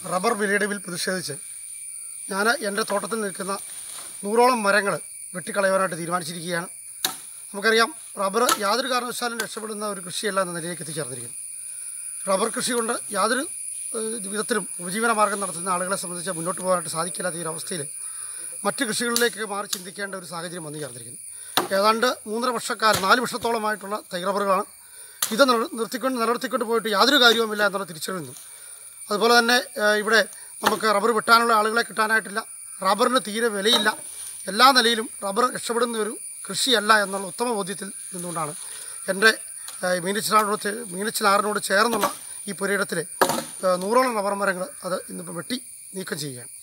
rubber വിലയിടിവിൽ പ്രതിഷേധിച്ച് ഞാൻ എൻ്റെ തോട്ടത്തിൽ നിൽക്കുന്ന നൂറോളം മരങ്ങൾ വെട്ടിക്കളയുവാനായിട്ട് തീരുമാനിച്ചിരിക്കുകയാണ് നമുക്കറിയാം റബ്ബർ യാതൊരു കാരണവശാലും രക്ഷപ്പെടുന്ന ഒരു കൃഷിയല്ല എന്ന നിലയിലേക്ക് എത്തിച്ചേർന്നിരിക്കുന്നു റബ്ബർ കൃഷി കൊണ്ട് യാതൊരു ഏഹ്, വിധത്തിലും ഉപജീവന മാർഗം നടത്തുന്ന ആളുകളെ സംബന്ധിച്ച് മുന്നോട്ട് പോകാനായിട്ട് സാധിക്കില്ലാത്ത ഈ ഒരു അവസ്ഥയിൽ മറ്റ് കൃഷികളിലേക്ക് മാറി ചിന്തിക്കേണ്ട ഒരു സാഹചര്യം വന്നു ചേർന്നിരിക്കുന്നു ഏതാണ്ട് മൂന്നര വർഷക്കാലം നാല് വർഷത്തോളമായിട്ടുള്ള തൈ റബ്ബറുകളാണ് ഇത് നില- നിർത്തിക്കൊണ്ട് നിലനിർത്തിക്കൊണ്ട് പോയിട്ട് യാതൊരു കാര്യവുമില്ല എന്നുള്ള തിരിച്ചറിയുന്നു അതുപോലെ തന്നെ ഏഹ്, ഇവിടെ നമുക്ക് റബ്ബർ വെട്ടാനുള്ള ആളുകളെ കിട്ടാനായിട്ടില്ല റബ്ബറിന് തീരെ വിലയില്ല എല്ലാ നിലയിലും റബ്ബർ രക്ഷപ്പെടുന്ന ഒരു കൃഷിയല്ല എന്നുള്ള ഉത്തമ ബോധ്യത്തിൽ നിന്നുകൊണ്ടാണ് എൻ്റെ ഏഹ്, മീനച്ചിലാറിനോട് ചേ- മീനച്ചിലാറിനോട് ചേർന്നുള്ള ഈ പുരയിടത്തിലെ ഏഹ്, നൂറോളം റബ്ബർ മരങ്ങൾ അത് ഇന്നിപ്പോൾ വെട്ടി നീക്കം ചെയ്യുകയാണ്